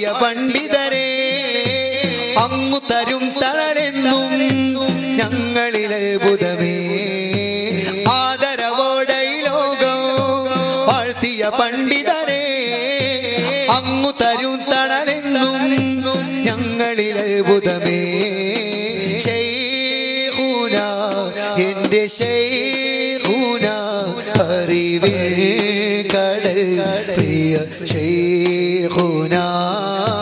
വാഴ്ത്തിയ പണ്ഡിതരെ അങ്ങു തരും തളരെന്നും ഞങ്ങളിൽ അത്ഭുതമേ ആദരവോടെ ഈ ലോകം വാഴ്ത്തിയ പണ്ഡിതരെ അങ്ങു തരും തണലെന്നും ഞങ്ങളിൽ അത്ഭുതമേ ശൈഖുന എന്റെ ശൈഖുന അറിവിൽ കടൽ പ്രിയ ശൈഖുന